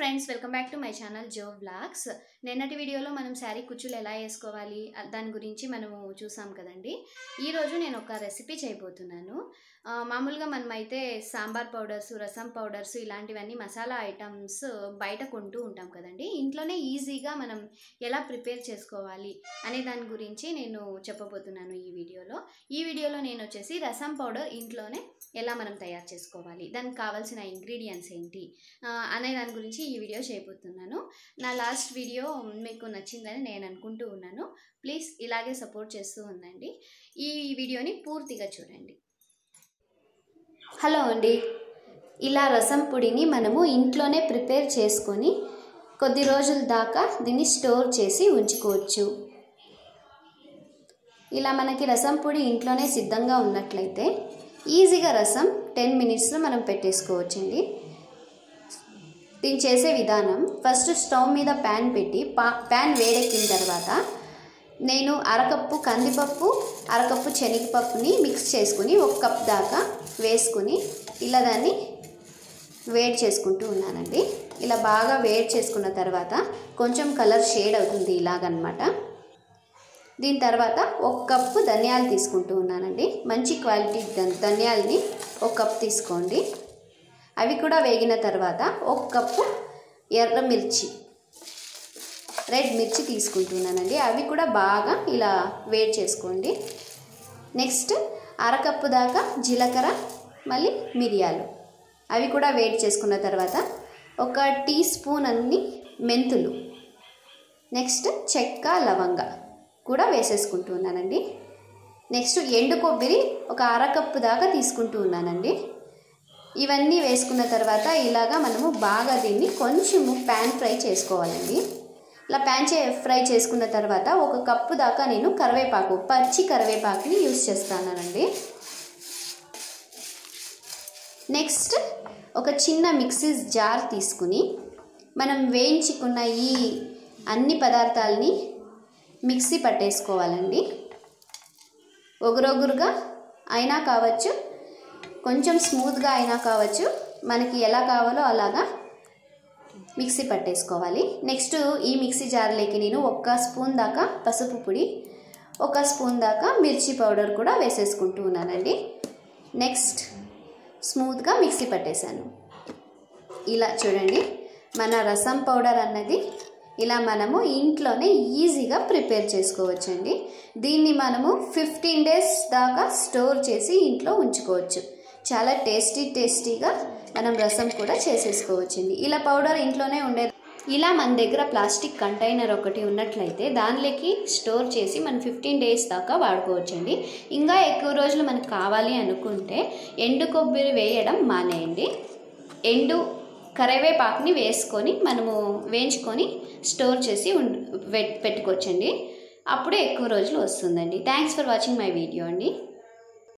friends welcome back to my channel Jo vlogs నిన్నటి వీడియోలో మనం శారీ కుచ్చులు ఎలా వేసుకోవాలి ఆ, దాని గురించి మనము చూసాం కదండి ఈరోజు నేను ఒక రెసిపీ చేయబోతున్నాను ఆ, మామూలుగా మనమైతే సాంబార్ పౌడర్స్ రసం పౌడర్స్ ఇలాంటివన్నీ మసాలా ఐటమ్స్ బయట కొంటూ ఉంటాం కదండి ఇంట్లోనే ఈజీగా మనం ఎలా ప్రిపేర్ చేసుకోవాలి అనే దాని గురించి నేను చెప్పబోతున్నాను ఈ వీడియోలో ఈ వీడియోలో నేను వచ్చేసి రసం పౌడర్ ఇంట్లోనే ఎలా మనం తయారు చేసుకోవాలి దానికి కావాల్సిన ఇంగ్రీడియంట్స్ ఏంటి ఆ, అనే దాని గురించి ఈ వీడియో చేయబోతున్నాను నా లాస్ట్ వీడియో మీకు నచ్చిందని నేను అనుకుంటూ ఉన్నాను ప్లీజ్ ఇలాగే సపోర్ట్ చేస్తూ ఉండండి ఈ వీడియోని పూర్తిగా చూడండి హలో అండి ఇలా రసం పొడిని మనము ఇంట్లోనే ప్రిపేర్ చేసుకొని కొద్ది రోజుల దాకా దీన్ని స్టోర్ చేసి ఉంచుకోవచ్చు ఇలా మనకి రసం పొడి ఇంట్లోనే సిద్ధంగా ఉన్నట్లయితే ఈజీగా రసం టెన్ మినిట్స్లో మనం పెట్టేసుకోవచ్చండి దీన్ని చేసే విధానం ఫస్ట్ స్టవ్ మీద ప్యాన్ పెట్టి పా ప్యాన్ వేడెక్కిన తర్వాత నేను అరకప్పు కందిపప్పు అరకప్పు శనగపప్పుని మిక్స్ చేసుకుని ఒక కప్ దాకా వేసుకుని ఇలా దాన్ని వేడి చేసుకుంటూ ఉన్నానండి ఇలా బాగా వేడి చేసుకున్న తర్వాత కొంచెం కలర్ షేడ్ అవుతుంది ఇలాగనమాట దీని తర్వాత ఒక కప్పు ధనియాలు తీసుకుంటూ ఉన్నానండి మంచి క్వాలిటీ ధన్- ధనియాలని ఒక కప్ తీసుకోండి అవి కూడా వేగిన తర్వాత ఒక కప్పు ఎర్ర మిర్చి రెడ్ మిర్చి తీసుకుంటున్నానండి అవి కూడా బాగా ఇలా వేడి చేసుకోండి నెక్స్ట్ అరకప్పు దాకా జీలకర్ర మళ్ళీ మిరియాలు అవి కూడా వేడి చేసుకున్న తర్వాత ఒక టీ స్పూన్ అన్ని మెంతులు నెక్స్ట్ చెక్క లవంగ కూడా వేసేసుకుంటూ ఉన్నానండి నెక్స్ట్ ఎండు కొబ్బరి ఒక అరకప్పు దాకా తీసుకుంటూ ఉన్నానండి ఇవన్నీ వేసుకున్న తర్వాత ఇలాగా మనము బాగా దీన్ని కొంచెము ప్యాన్ ఫ్రై చేసుకోవాలండి ఇలా ప్యాన్ చే ఫ్రై చేసుకున్న తర్వాత ఒక కప్పు దాకా నేను కరివేపాకు పచ్చి కరివేపాకుని యూస్ చేస్తానండి నెక్స్ట్ ఒక చిన్న మిక్సీ జార్ తీసుకుని మనం వేయించుకున్న ఈ అన్ని పదార్థాలని మిక్సీ పట్టేసుకోవాలండి ఒగురొగురుగా అయినా కావచ్చు కొంచెం స్మూత్గా అయినా కావచ్చు మనకి ఎలా కావాలో అలాగా మిక్సీ పట్టేసుకోవాలి నెక్స్ట్ ఈ మిక్సీ జార్లోకి నేను ఒక్క స్పూన్ దాకా పసుపు పొడి ఒక స్పూన్ దాకా మిర్చి పౌడర్ కూడా వేసేసుకుంటూ ఉన్నానండి నెక్స్ట్ స్మూత్గా మిక్సీ పట్టేశాను ఇలా చూడండి మన రసం పౌడర్ అన్నది ఇలా మనము ఇంట్లోనే ఈజీగా ప్రిపేర్ చేసుకోవచ్చండి దీన్ని మనము ఫిఫ్టీన్ డేస్ దాకా స్టోర్ చేసి ఇంట్లో ఉంచుకోవచ్చు చాలా టేస్టీ టేస్టీగా మనం రసం కూడా చేసేసుకోవచ్చండి ఇలా పౌడర్ ఇంట్లోనే ఉండే ఇలా మన దగ్గర ప్లాస్టిక్ కంటైనర్ ఒకటి ఉన్నట్లయితే దానిలోకి స్టోర్ చేసి మనం ఫిఫ్టీన్ డేస్ దాకా వాడుకోవచ్చండి ఇంకా ఎక్కువ రోజులు మనకు కావాలి అనుకుంటే ఎండు కొబ్బరి వేయడం మానేయండి ఎండు కరివేపాకుని వేసుకొని మనము వేయించుకొని స్టోర్ చేసి ఉండ్ పెట్టుకోవచ్చండి అప్పుడే ఎక్కువ రోజులు వస్తుందండి thanks for watching my video అండి